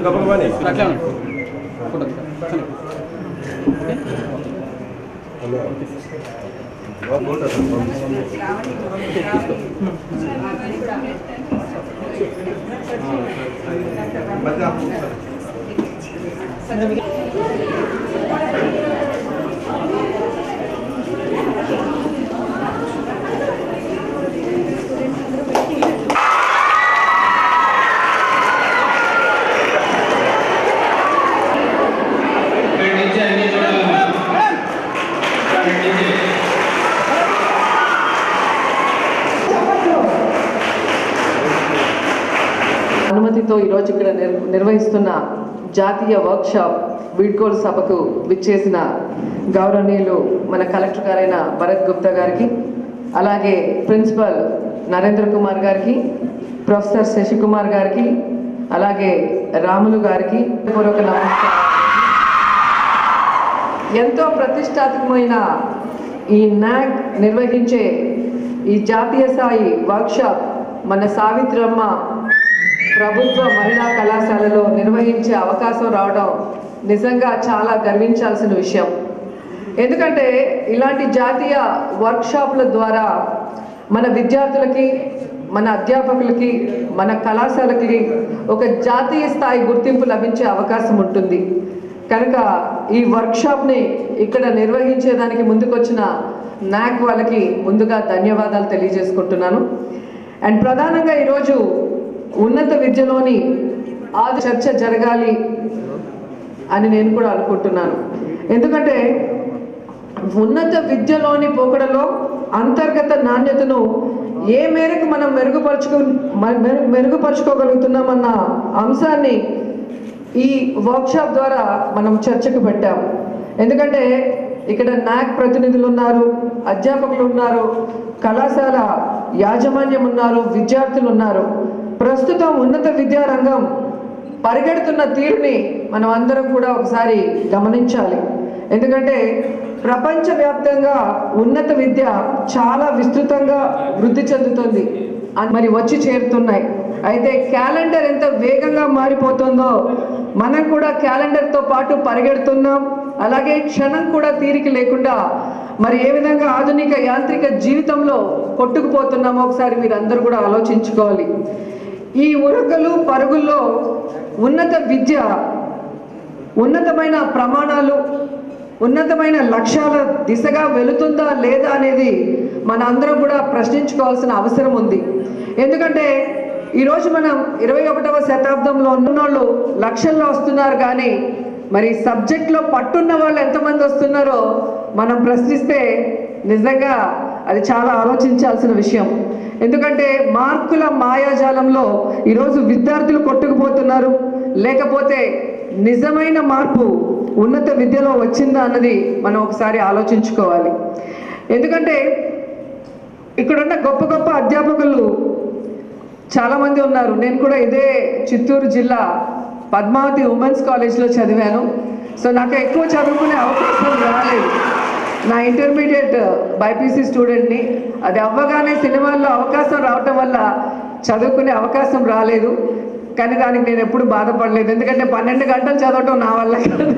గబగబానే అట్లా ఫోటో తీసుకో. ఇక్కడి నుంచి అన్ని చూడాలమ్మా ఇక్కడి నుంచి అనుమతితో ఈరోజు ఇక్కడ నిర్- నిర్వహిస్తున్న జాతీయ వర్క్షాప్ వీడ్కోలు సభకు విచ్చేసిన గౌరవనీయులు మన కలెక్టర్ గారైన భరత్ గుప్తా గారికి అలాగే ప్రిన్సిపల్ నరేంద్ర కుమార్ గారికి ప్రొఫెసర్ శశికుమార్ గారికి అలాగే రాములు గారికి పూర్వక నమస్కారం ఎంతో ప్రతిష్టాత్మకమైన ఈ నాగ్ నిర్వహించే ఈ జాతీయ స్థాయి వర్క్షాప్ మన సావిత్రమ్మ ప్రభుత్వ మహిళా కళాశాలలో నిర్వహించే అవకాశం రావడం నిజంగా చాలా గర్వించాల్సిన విషయం ఎందుకంటే ఇలాంటి జాతీయ వర్క్షాప్ల ద్వారా మన విద్యార్థులకి మన అధ్యాపకులకి మన కళాశాలకి ఒక జాతీయ స్థాయి గుర్తింపు లభించే అవకాశం ఉంటుంది కనుక ఈ వర్క్షాప్ని ఇక్కడ నిర్వహించేదానికి ముందుకొచ్చిన నాక్ వాళ్ళకి ముందుగా ధన్యవాదాలు తెలియజేసుకుంటున్నాను అండ్ ప్రధానంగా ఈరోజు ఉన్నత విద్యలోని ఆ చర్చ జరగాలి అని నేను కూడా అనుకుంటున్నాను ఎందుకంటే ఉన్నత విద్యలోని పోకడలో అంతర్గత నాణ్యతను ఏ మేరకు మనం మెరుగుపరుచుకు మ- మెరు- మెరుగుపరుచుకోగలుగుతున్నామన్న అంశాన్ని ఈ వర్క్షాప్ ద్వారా మనం చర్చకు పెట్టాం ఎందుకంటే ఇక్కడ నాక్ ప్రతినిధులు ఉన్నారు అధ్యాపకులు ఉన్నారు కళాశాల యాజమాన్యం ఉన్నారు విద్యార్థులు ఉన్నారు ప్రస్తుతం ఉన్నత విద్యారంగం పరిగెడుతున్న తీరుని మనం అందరం కూడా ఒకసారి గమనించాలి ఎందుకంటే ప్రపంచవ్యాప్తంగా ఉన్నత విద్య చాలా విస్తృతంగా వృద్ధి చెందుతుంది అని మరి వచ్చి చేరుతున్నాయి అయితే క్యాలెండర్ ఎంత వేగంగా మారిపోతుందో మనం కూడా క్యాలెండర్తో పాటు పరిగెడుతున్నాం అలాగే క్షణం కూడా తీరిక లేకుండా మరి ఏ విధంగా ఆధునిక యాంత్రిక జీవితంలో కొట్టుకుపోతున్నామో ఒకసారి మీరు అందరూ కూడా ఆలోచించుకోవాలి ఈ ఉరకలు పరుగుల్లో ఉన్నత విద్య ఉన్నతమైన ప్రమాణాలు ఉన్నతమైన లక్ష్యాల దిశగా వెళుతుందా లేదా అనేది మన అందరం కూడా ప్రశ్నించుకోవాల్సిన అవసరం ఉంది ఎందుకంటే ఈరోజు మనం ఇరవై ఒకటవ శతాబ్దంలో ఉన్నోళ్ళు లక్షల్లో వస్తున్నారు కానీ మరి సబ్జెక్ట్లో పట్టున్న వాళ్ళు ఎంతమంది వస్తున్నారో మనం ప్రశ్నిస్తే నిజంగా అది చాలా ఆలోచించాల్సిన విషయం ఎందుకంటే మార్కుల మాయాజాలంలో ఈరోజు విద్యార్థులు కొట్టుకుపోతున్నారు లేకపోతే నిజమైన మార్పు ఉన్నత విద్యలో వచ్చిందా అన్నది మనం ఒకసారి ఆలోచించుకోవాలి ఎందుకంటే ఇక్కడున్న గొప్ప గొప్ప అధ్యాపకులు చాలామంది ఉన్నారు నేను కూడా ఇదే చిత్తూరు జిల్లా పద్మావతి ఉమెన్స్ కాలేజ్లో చదివాను సో నాకు ఎక్కువ చదువుకునే అవకాశం రాలేదు నా ఇంటర్మీడియట్ బైపీసీ స్టూడెంట్ని అది అవ్వగానే సినిమాల్లో అవకాశం రావటం వల్ల చదువుకునే అవకాశం రాలేదు కానీ దానికి నేను ఎప్పుడు బాధపడలేదు ఎందుకంటే పన్నెండు గంటలు చదవటం నా వల్ల కాదు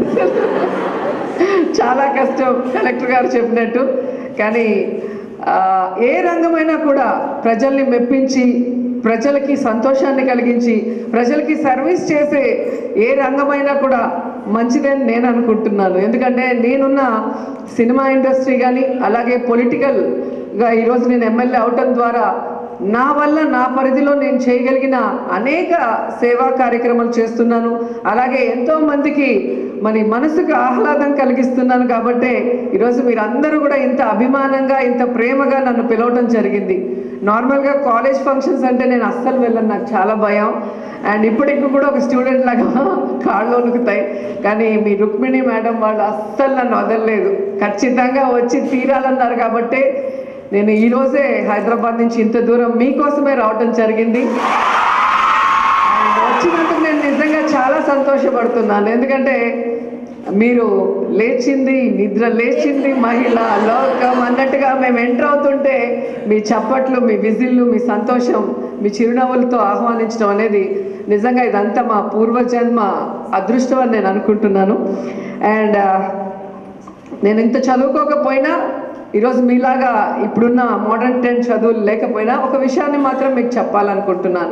చాలా కష్టం కలెక్టర్ గారు చెప్పినట్టు కానీ ఆ, ఏ రంగమైనా కూడా ప్రజల్ని మెప్పించి ప్రజలకి సంతోషాన్ని కలిగించి ప్రజలకి సర్వీస్ చేసే ఏ రంగమైనా కూడా మంచిదని నేను అనుకుంటున్నాను ఎందుకంటే నేనున్న సినిమా ఇండస్ట్రీ కానీ అలాగే పొలిటికల్గా ఈరోజు నేను ఎమ్మెల్యే అవటం ద్వారా నా వల్ల నా పరిధిలో నేను చేయగలిగిన అనేక సేవా కార్యక్రమాలు చేస్తున్నాను అలాగే ఎంతో మందికి మరి మనసుకు ఆహ్లాదం కలిగిస్తున్నాను కాబట్టే ఈరోజు మీరు అందరూ కూడా ఇంత అభిమానంగా ఇంత ప్రేమగా నన్ను పిలవటం జరిగింది నార్మల్గా కాలేజ్ ఫంక్షన్స్ అంటే నేను అస్సలు వెళ్ళను నాకు చాలా భయం అండ్ ఇప్పటికి కూడా ఒక స్టూడెంట్ లాగా కాళ్ళు వణుకుతాయి కానీ మీ రుక్మిణి మేడం వాళ్ళు అస్సలు నన్ను వదలలేదు ఖచ్చితంగా వచ్చి తీరాలన్నారు కాబట్టి నేను ఈరోజే హైదరాబాద్ నుంచి ఇంత దూరం మీకోసమే రావటం జరిగింది And వచ్చినందుకు నేను నిజంగా చాలా సంతోషపడుతున్నాను ఎందుకంటే మీరు లేచింది నిద్ర లేచింది మహిళ లోకం అన్నట్టుగా మేము ఎంటర్ అవుతుంటే మీ చప్పట్లు మీ విజిల్లు మీ సంతోషం మీ చిరునవ్వులతో ఆహ్వానించడం అనేది నిజంగా ఇదంతా మా పూర్వజన్మ అదృష్టం అని నేను అనుకుంటున్నాను అండ్ నేను ఇంత చదువుకోకపోయినా ఈరోజు మీలాగా ఇప్పుడున్న మోడర్న్ టెన్ చదువులు లేకపోయినా ఒక విషయాన్ని మాత్రం మీకు చెప్పాలనుకుంటున్నాను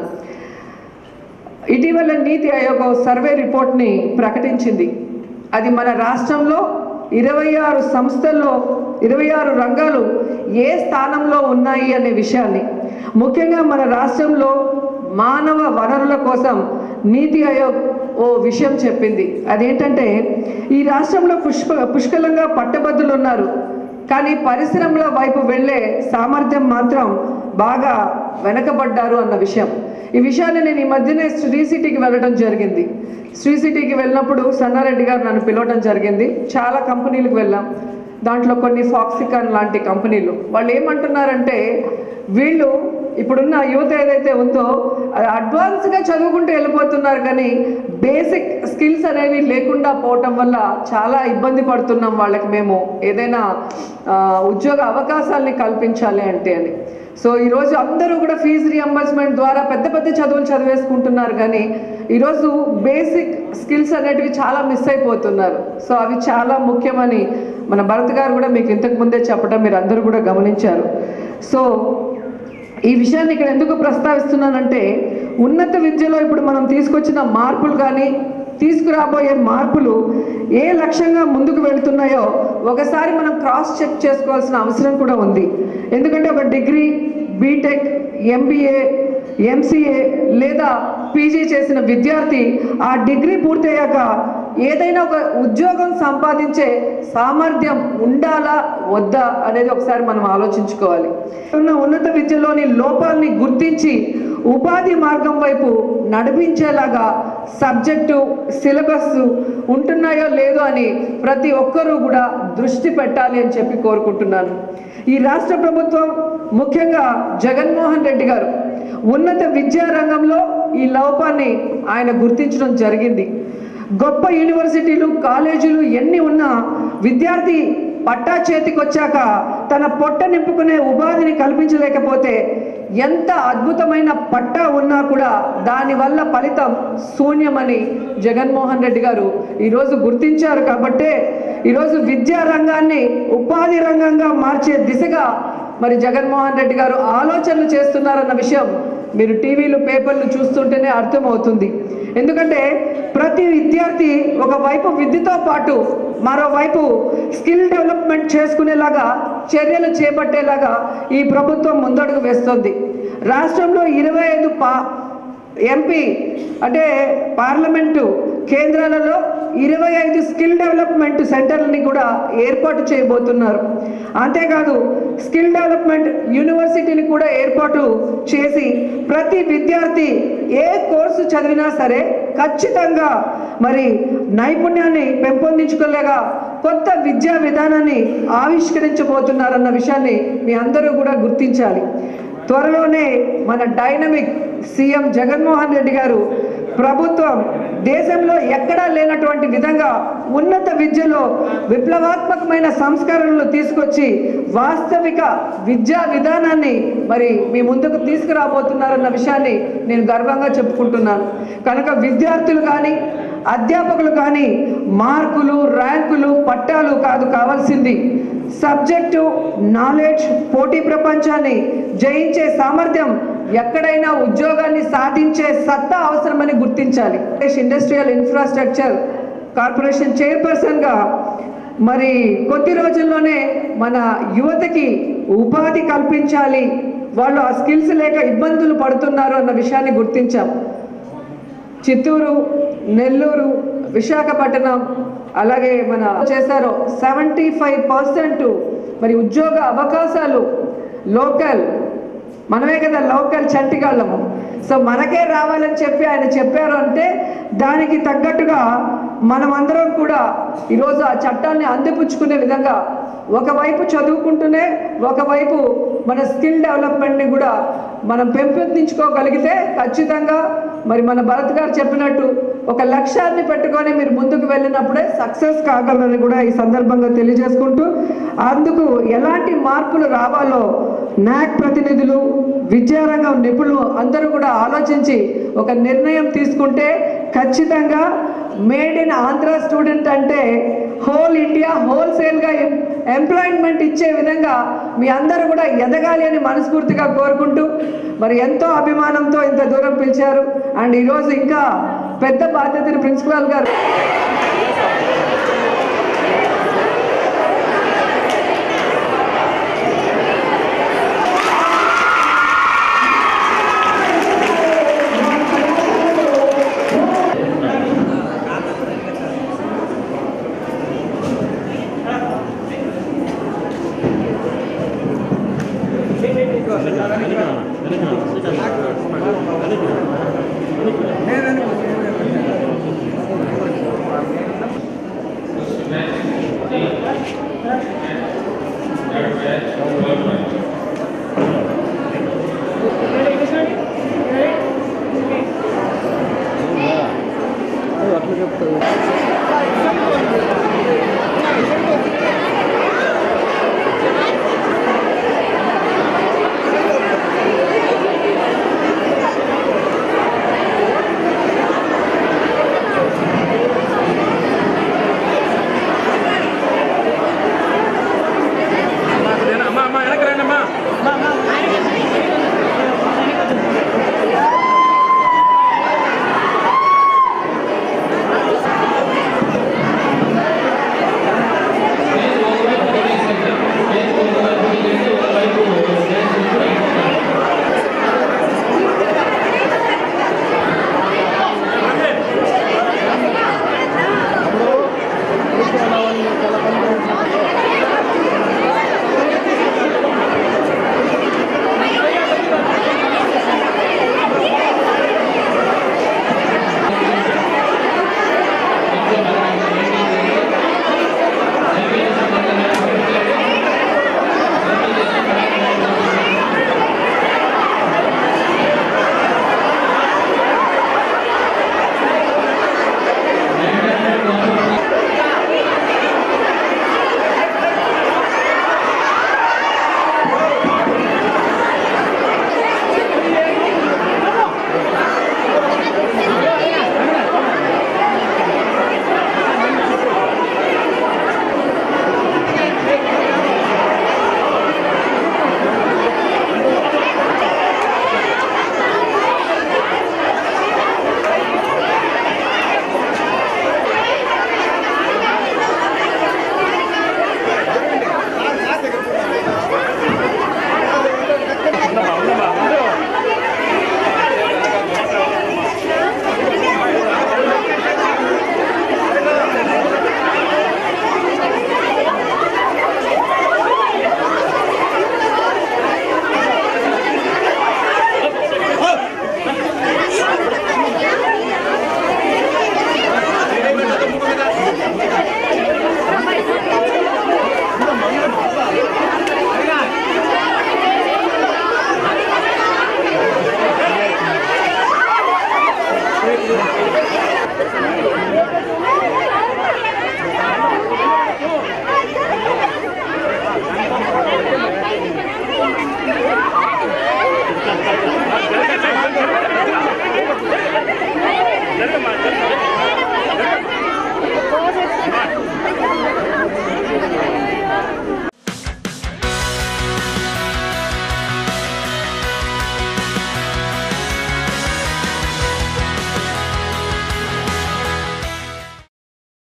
ఇటీవల నీతి ఆయోగ్ ఓ సర్వే రిపోర్ట్ని ప్రకటించింది అది మన రాష్ట్రంలో ఇరవై ఆరు సంస్థల్లో ఇరవై ఆరు రంగాలు ఏ స్థానంలో ఉన్నాయి అనే విషయాన్ని ముఖ్యంగా మన రాష్ట్రంలో మానవ వనరుల కోసం నీతి ఆయోగ్ ఓ విషయం చెప్పింది అదేంటంటే ఈ రాష్ట్రంలో పుష్ప పుష్కలంగా పట్టభద్రులు ఉన్నారు కానీ పరిశ్రమల వైపు వెళ్ళే సామర్థ్యం మాత్రం బాగా వెనకబడ్డారు అన్న విషయం ఈ విషయాన్ని నేను ఈ మధ్యనే శ్రీ సిటీకి వెళ్ళడం జరిగింది శ్రీ సిటీకి వెళ్ళినప్పుడు సన్నారెడ్డి గారు నన్ను పిలవడం జరిగింది చాలా కంపెనీలకు వెళ్ళాం దాంట్లో కొన్ని ఫాక్సికాన్ లాంటి కంపెనీలు వాళ్ళు ఏమంటున్నారంటే వీళ్ళు ఇప్పుడున్న యువత ఏదైతే ఉందో అది అడ్వాన్స్గా చదువుకుంటూ వెళ్ళిపోతున్నారు కానీ బేసిక్ స్కిల్స్ అనేవి లేకుండా పోవటం వల్ల చాలా ఇబ్బంది పడుతున్నాం వాళ్ళకి మేము ఏదైనా ఆ, ఉద్యోగ అవకాశాలని కల్పించాలి అంటే అని సో ఈరోజు అందరూ కూడా ఫీజు రియంబర్స్మెంట్ ద్వారా పెద్ద పెద్ద చదువులు చదివేసుకుంటున్నారు కానీ ఈరోజు బేసిక్ స్కిల్స్ అనేటివి చాలా మిస్ అయిపోతున్నారు సో అవి చాలా ముఖ్యమని మన భరత్ గారు కూడా మీకు ఇంతకు ముందే చెప్పడం మీరు అందరూ కూడా గమనించారు సో ఈ విషయాన్ని ఇక్కడ ఎందుకు ప్రస్తావిస్తున్నానంటే ఉన్నత విద్యలో ఇప్పుడు మనం తీసుకొచ్చిన మార్పులు కానీ తీసుకురాబోయే మార్పులు ఏ లక్ష్యంగా ముందుకు వెళుతున్నాయో ఒకసారి మనం క్రాస్ చెక్ చేసుకోవాల్సిన అవసరం కూడా ఉంది ఎందుకంటే ఒక డిగ్రీ బీటెక్ ఎంబీఏ ఎంసీఏ లేదా పీజీ చేసిన విద్యార్థి ఆ డిగ్రీ పూర్తయ్యాక ఏదైనా ఒక ఉద్యోగం సంపాదించే సామర్థ్యం ఉండాలా వద్దా అనేది ఒకసారి మనం ఆలోచించుకోవాలి ఉన్న ఉన్నత విద్యలోని లోపాలని గుర్తించి ఉపాధి మార్గం వైపు నడిపించేలాగా సబ్జెక్టు సిలబస్ ఉంటున్నాయో లేదో అని ప్రతి ఒక్కరూ కూడా దృష్టి పెట్టాలి అని చెప్పి కోరుకుంటున్నాను ఈ రాష్ట్ర ప్రభుత్వం ముఖ్యంగా జగన్మోహన్ రెడ్డి గారు ఉన్నత విద్యా రంగంలో ఈ లోపాన్ని ఆయన గుర్తించడం జరిగింది గొప్ప యూనివర్సిటీలు కాలేజీలు ఎన్ని ఉన్నా విద్యార్థి పట్టా చేతికి వచ్చాక తన పొట్ట నింపుకునే ఉపాధిని కల్పించలేకపోతే ఎంత అద్భుతమైన పట్టా ఉన్నా కూడా దానివల్ల ఫలితం శూన్యమని జగన్మోహన్ రెడ్డి గారు ఈరోజు గుర్తించారు కాబట్టే ఈరోజు విద్యా రంగాన్ని ఉపాధి రంగంగా మార్చే దిశగా మరి జగన్మోహన్ రెడ్డి గారు ఆలోచనలు చేస్తున్నారన్న విషయం మీరు టీవీలు పేపర్లు చూస్తుంటేనే అర్థమవుతుంది ఎందుకంటే ప్రతి విద్యార్థి ఒకవైపు విద్యతో పాటు మరోవైపు స్కిల్ డెవలప్మెంట్ చేసుకునేలాగా చర్యలు చేపట్టేలాగా ఈ ప్రభుత్వం ముందడుగు వేస్తుంది రాష్ట్రంలో ఇరవై ఐదు పా ఎంపీ అంటే పార్లమెంటు కేంద్రాలలో ఇరవై ఐదు స్కిల్ డెవలప్మెంట్ సెంటర్లని కూడా ఏర్పాటు చేయబోతున్నారు అంతేకాదు స్కిల్ డెవలప్మెంట్ యూనివర్సిటీని కూడా ఏర్పాటు చేసి ప్రతి విద్యార్థి ఏ కోర్సు చదివినా సరే ఖచ్చితంగా మరి నైపుణ్యాన్ని పెంపొందించుకోలేగా కొత్త విద్యా విధానాన్ని ఆవిష్కరించబోతున్నారన్న విషయాన్ని మీ అందరూ కూడా గుర్తించాలి త్వరలోనే మన డైనమిక్ సీఎం జగన్మోహన్ రెడ్డి గారు ప్రభుత్వం దేశంలో ఎక్కడా లేనటువంటి విధంగా ఉన్నత విద్యలో విప్లవాత్మకమైన సంస్కరణలు తీసుకొచ్చి వాస్తవిక విద్యా విధానాన్ని మరి మీ ముందుకు తీసుకురాబోతున్నారన్న విషయాన్ని నేను గర్వంగా చెప్పుకుంటున్నాను కనుక విద్యార్థులు కానీ అధ్యాపకులు కానీ మార్కులు ర్యాంకులు పట్టాలు కాదు కావాల్సింది సబ్జెక్టు నాలెడ్జ్ పోటీ ప్రపంచాన్ని జయించే సామర్థ్యం ఎక్కడైనా ఉద్యోగాన్ని సాధించే సత్తా అవసరమని గుర్తించాలి ఇండస్ట్రియల్ ఇన్ఫ్రాస్ట్రక్చర్ కార్పొరేషన్ చైర్పర్సన్గా మరి కొద్ది రోజుల్లోనే మన యువతకి ఉపాధి కల్పించాలి వాళ్ళు ఆ స్కిల్స్ లేక ఇబ్బందులు పడుతున్నారు అన్న విషయాన్ని గుర్తించాం చిత్తూరు నెల్లూరు విశాఖపట్నం అలాగే మన చేశారో సెవెంటీ ఫైవ్ పర్సెంట్ మరి ఉద్యోగ అవకాశాలు లోకల్ మనమే కదా లోకల్ చంటిగాళ్ళము సో మనకే రావాలని చెప్పి ఆయన చెప్పారు అంటే దానికి తగ్గట్టుగా మనమందరం కూడా ఈరోజు ఆ చట్టాన్ని అందిపుచ్చుకునే విధంగా ఒకవైపు చదువుకుంటూనే ఒకవైపు మన స్కిల్ డెవలప్మెంట్ని కూడా మనం పెంపొందించుకోగలిగితే ఖచ్చితంగా మరి మన భరత్ గారు చెప్పినట్టు ఒక లక్ష్యాన్ని పెట్టుకొని మీరు ముందుకు వెళ్ళినప్పుడే సక్సెస్ కాగలరని కూడా ఈ సందర్భంగా తెలియజేసుకుంటూ అందుకు ఎలాంటి మార్పులు రావాలో నాక్ ప్రతినిధులు విద్యారంగం నిపుణులు అందరూ కూడా ఆలోచించి ఒక నిర్ణయం తీసుకుంటే ఖచ్చితంగా మేడ్ ఇన్ ఆంధ్ర స్టూడెంట్ అంటే హోల్ ఇండియా హోల్సేల్గా ఎంప్లాయ్మెంట్ ఇచ్చే విధంగా మీ అందరూ కూడా ఎదగాలి అని మనస్ఫూర్తిగా కోరుకుంటూ మరి ఎంతో అభిమానంతో ఇంత దూరం పిలిచారు అండ్ ఈరోజు ఇంకా పెద్ద బాధ్యతని ప్రిన్సిపాల్ గారు Third best.